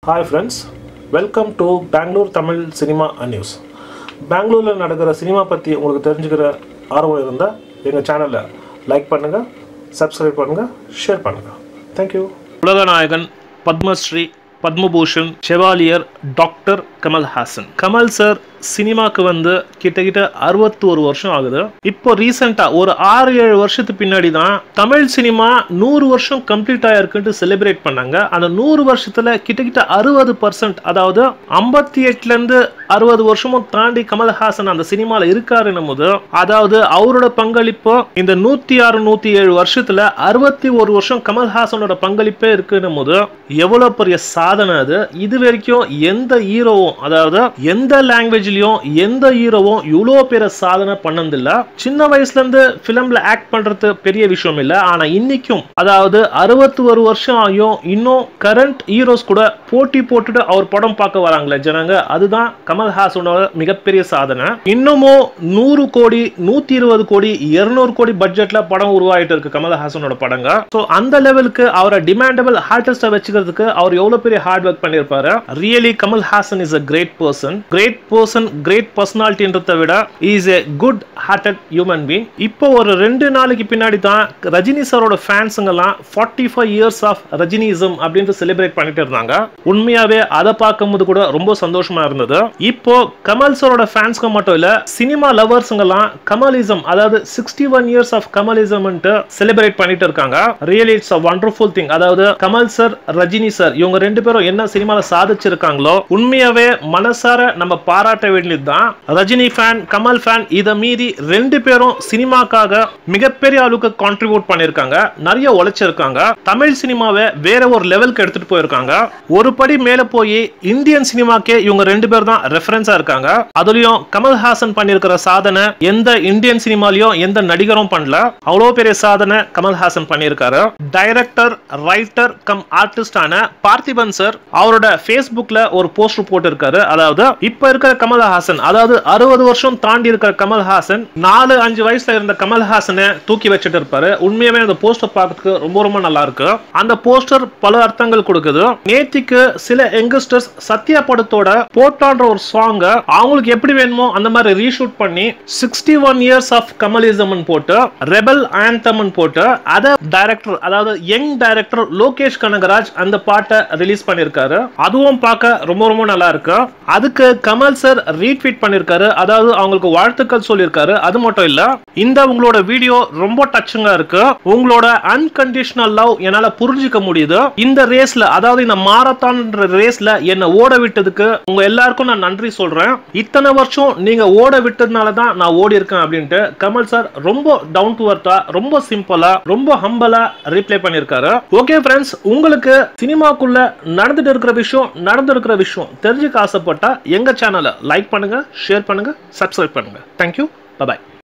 hi friends welcome to Bengaluru Tamil cinema news பெங்களூரில் நடக்கிற cinema பற்றி உங்களுக்கு தெரிஞ்சுக்கிற ஆர்வம் இருந்தால் எங்கள் சேனலை லைக் பண்ணுங்கள் சப்ஸ்கிரைப் பண்ணுங்கள் ஷேர் பண்ணுங்கள் தேங்க்யூ உலகநாயகன் Padmashri Padmabhushan chevalier doctor Kamal Haasan Kamal sir சினிமாக்கு வந்து கிட்டத்தட்ட அறுபத்தோரு வருஷம் ஆகுது இப்போ ரீசெண்டா ஒரு ஆறு ஏழு வருஷத்துக்கு பின்னாடி தான் தமிழ் சினிமா நூறு வருஷம் கம்ப்ளீட் ஆயிருக்குன்ட்டு செலிப்ரேட் பண்ணாங்க அந்த நூறு வருஷத்துல கிட்டத்தட்ட அறுபது பர்சன்ட் அதாவது ஐம்பத்தி எட்டுல இருந்து அறுபது வருஷமும் தாண்டி கமல்ஹாசன் அந்த சினிமால இருக்காருன்னும் போது அதாவது அவரோட பங்களிப்பு இந்த நூத்தி ஆறு நூத்தி ஏழு வருஷத்துல அறுபத்தி ஒரு வருஷம் கமல்ஹாசனோட பங்களிப்பே இருக்குன்னும் போது எவ்வளவு பெரிய சாதனை அது இது வரைக்கும் எந்த ஹீரோவும் அதாவது எந்த லாங்குவேஜ்லயும் எந்த ஹீரோவும் இவ்வளோ பெரிய சாதனை பண்ணதில்ல சின்ன வயசுல இருந்து பிலிம்ல ஆக்ட் பண்றது பெரிய விஷயம் இல்ல ஆனா இன்னைக்கும் அதாவது அறுபத்தி ஒரு வருஷம் ஆகியும் இன்னும் கரண்ட் ஹீரோஸ் கூட போட்டி போட்டுட்டு அவர் படம் பார்க்க வராங்களே ஜனங்க அதுதான் கமல்ஹாசனோட மிகப்பெரிய சாதனை இன்னமும் நூறு கோடி நூத்தி இருபது கோடி இருநூறு கோடி பட்ஜெட்ல படம் உருவாயிட்டு இருக்கு கமல்ஹாசனோட படங்க ஸோ அந்த லெவலுக்கு அவரை டிமாண்டபிள் ஆர்டிஸ்டா வச்சுக்கிறதுக்கு அவர் எவ்வளவு பெரிய ஹார்ட் ஒர்க் பண்ணியிருப்பாரு really Kamal Haasan is a great person great person great பர்சனாலிட்டின்றதை விட is a good hearted human being இப்போ ஒரு ரெண்டு நாளைக்கு பின்னாடி தான் ரஜினி சாரோட ஃபேன்ஸுங்கெல்லாம் forty five years of Rajinism அப்படின்ட்டு செலிப்ரேட் பண்ணிட்டு இருந்தாங்க உண்மையாவே அதை பார்க்கும்போது கூட ரொம்ப சந்தோஷமா இருந்தது இப்போ கமல் சாரோட ஃபேன்ஸ்க்கு மட்டும் இல்ல சினிமா லவர்ஸுங்கெல்லாம் கமலிசம் அதாவது sixty one years of Kamalism celebrate பண்ணிட்டு இருக்காங்க really it's a wonderful thing அதாவது கமல் சார் ரஜினி சார் இவங்க ரெண்டு பேரும் என்ன சினிமால சாதிச்சிருக்காங்களோ உண்மையாவே மனசார நம்ம பாராட்ட வேண்டியது தான் ரஜினி ஃபேன் கமல் ஃபேன் இதை மீறி ரெண்டு பேரும் சினிமாக்காக மிகப்பெரிய அளவுக்கு கான்ட்ரிபியூட் பண்ணிருக்காங்க நிறைய உழைச்சிருக்காங்க தமிழ் சினிமாவை வேற ஒரு லெவலுக்கு எடுத்துட்டு போயிருக்காங்க ஒரு படி மேல போய் இந்தியன் சினிமாக்கே இவங்க ரெண்டு பேர் தான் ரெஃபரன்ஸா இருக்காங்க அதுலயும் கமல்ஹாசன் பண்ணிருக்கிற சாதனை எந்த இந்தியன் சினிமாலயும் எந்த நடிகரும் பண்ணல அவ்வளவு பெரிய சாதனை கமல்ஹாசன் பண்ணியிருக்காரு டைரக்டர் ரைட்டர் கம் ஆர்டிஸ்டான பார்த்திபன் சார் அவரோட ஃபேஸ்புக்ல ஒரு போஸ்டர் போட்டிருக்காரு அதாவது இப்ப இருக்கிற கமல்ஹாசன் அதாவது அறுபது வருஷம் தாண்டி இருக்கிற கமல்ஹாசன் நாலு அஞ்சு வயசுல இருந்த கமல்ஹாசனை தூக்கி வச்சுட்டு இருப்பாரு உண்மையாவே அந்த போஸ்டர் பார்க்கறதுக்கு ரொம்ப ரொம்ப நல்லா இருக்கு அந்த போஸ்டர் பல அர்த்தங்கள் கொடுக்குது நேத்திக்கு சில யங்கஸ்டர்ஸ் சத்யா படத்தோட போட்டான்ற ஒரு சாங்க அவங்களுக்கு எப்படி வேணுமோ அந்த மாதிரி ரீஷூட் பண்ணி sixty one years of Kamalism போட்டு ரெபல் ஆந்தம் போட்டு அதை டைரக்டர் அதாவது யங் டைரக்டர் லோகேஷ் கனகராஜ் அந்த பாட்டை ரிலீஸ் பண்ணிருக்காரு அதுவும் பார்க்க ரொம்ப ரொம்ப நல்லா இருக்கு அதுக்கு கமல் சார் ரீட்வீட் பண்ணிருக்காரு அதாவது அவங்களுக்கு வாழ்த்துக்கள் சொல்லியிருக்காரு அது மட்டும் இல்ல இந்த உங்களோட வீடியோ ரொம்ப டச்சுங்கா இருக்கு உங்களோட அன்கண்டிஷனல் லவ் என்னால புரிஞ்சுக்க முடியுது இந்த ரேஸ்ல அதாவது இந்த மாரத்தான் ரேஸ்ல என்ன ஓட விட்டதுக்கு உங்க எல்லாருக்கும் நான் நன்றி சொல்றேன் இத்தனை வருஷம் நீங்க ஓட விட்டதுனால தான் நான் ஓடி இருக்கேன் அப்படின்ட்டு கமல் சார் ரொம்ப டவுன் டு அர்த்தா ரொம்ப சிம்பிளா ரொம்ப ஹம்பலா ரீப்ளை பண்ணிருக்காரு ஓகே ஃப்ரெண்ட்ஸ் உங்களுக்கு சினிமாக்குள்ள நடந்துட்டு இருக்கிற விஷயம் நடந்து இருக்கிற விஷயம் தெரிஞ்சுக்க ஆசைப்பட்டா எங்க சேனலை லைக் பண்ணுங்க ஷேர் பண்ணுங்க சப்ஸ்கிரைப் பண்ணுங்க தேங்க்யூ பாய்